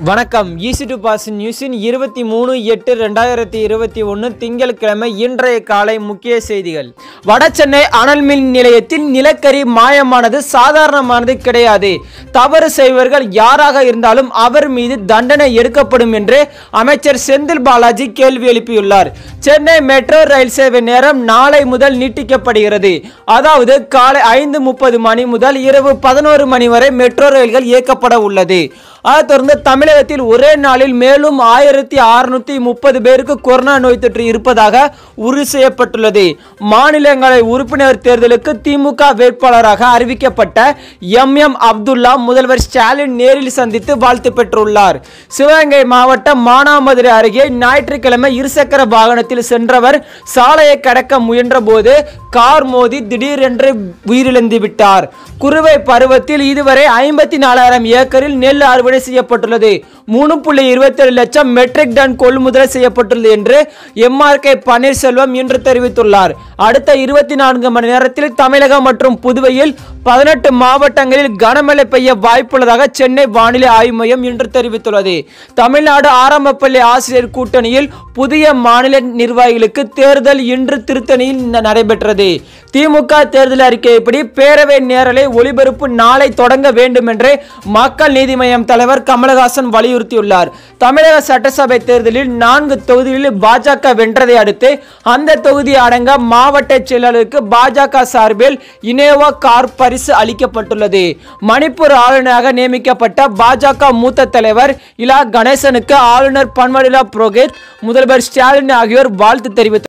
வணக்கம் easy to pass நியூஸின் இருபத்தி மூணு எட்டு ரெண்டாயிரத்தி இருபத்தி ஒன்று திங்கட்கிழமை இன்றைய காலை முக்கிய செய்திகள் வடசென்னை அனல் மின் நிலையத்தில் நிலக்கரி மாயமானது சாதாரணமானது கிடையாது தவறு செய்வர்கள் யாராக இருந்தாலும் அவர் மீது தண்டனை எடுக்கப்படும் என்று அமைச்சர் செந்தில் பாலாஜி கேள்வி எழுப்பியுள்ளார் சென்னை மெட்ரோ ரயில் சேவை நேரம் நாளை முதல் நீட்டிக்கப்படுகிறது அதாவது காலை ஐந்து முப்பது மணி முதல் இரவு பதினோரு மணி வரை மெட்ரோ ரயில்கள் இயக்கப்பட உள்ளது அதைத் தொடர்ந்து தமிழகத்தில் ஒரே நாளில் மேலும் ஆயிரத்தி அறுநூத்தி முப்பது பேருக்கு கொரோனா நோய் தொற்று இருப்பதாக உறுதி செய்யப்பட்டுள்ளது மாநிலங்களவை உறுப்பினர் தேர்தலுக்கு திமுக வேட்பாளராக அறிவிக்கப்பட்ட எம் எம் அப்துல்லா முதல்வர் ஸ்டாலின் நேரில் சந்தித்து வாழ்த்து பெற்றுள்ளார் சிவகங்கை மாவட்டம் மானாமதுரை அருகே ஞாயிற்றுக்கிழமை இருசக்கர வாகனத்தில் சென்றவர் சாலையை கடக்க முயன்றபோது கார் மோதி திடீரென்று உயிரிழந்து விட்டார் குறுவை பருவத்தில் இதுவரை ஐம்பத்தி நாலாயிரம் ஏக்கரில் நெல் அறுவடை செய்யப்பட்டுள்ளது மூணு புள்ளி இருபத்தேழு லட்சம் மெட்ரிக் டன் கொள்முதல் செய்யப்பட்டுள்ளது என்று எம்ஆர்கே பன்னீர்செல்வம் இன்று தெரிவித்துள்ளார் அடுத்த இருபத்தி நான்கு மணி நேரத்தில் தமிழகம் மற்றும் புதுவையில் பதினெட்டு மாவட்டங்களில் கனமழை பெய்ய வாய்ப்புள்ளதாக சென்னை வானிலை ஆய்வு மையம் இன்று தெரிவித்துள்ளது தமிழ்நாடு ஆரம்ப பள்ளி ஆசிரியர் கூட்டணியில் புதிய மாநில நிர்வாகிகளுக்கு தேர்தல் இன்று திருத்தணியில் ந- நடைபெற்றது திமுக தேர்தல் அறிக்கைப்படி பேரவை நேரலை ஒளிபரப்பு நாளை தொடங்க வேண்டும் என்று மக்கள் நீதி மய்யம் தலைவர் கமலஹாசன் வலியுறுத்தியுள்ளார் தமிழக சட்டசபை தேர்தலில் நான்கு தொகுதிகளில் பாஜக வென்றதை அடுத்து அந்த தொகுதி அடங்க மாவட்ட செயலாளருக்கு பாஜக சார்பில் இனோவா கார் பரிசு அளிக்கப்பட்டுள்ளது மணிப்பூர் ஆளுநராக நியமிக்கப்பட்ட பாஜக மூத்த தலைவர் இலா கணேசனுக்கு ஆளுநர் பன்வாரிலால் புரோஹித் முதல்வர் ஸ்டாலின் ஆகியோர் வாழ்த்து தெரிவித்துள்ளனர்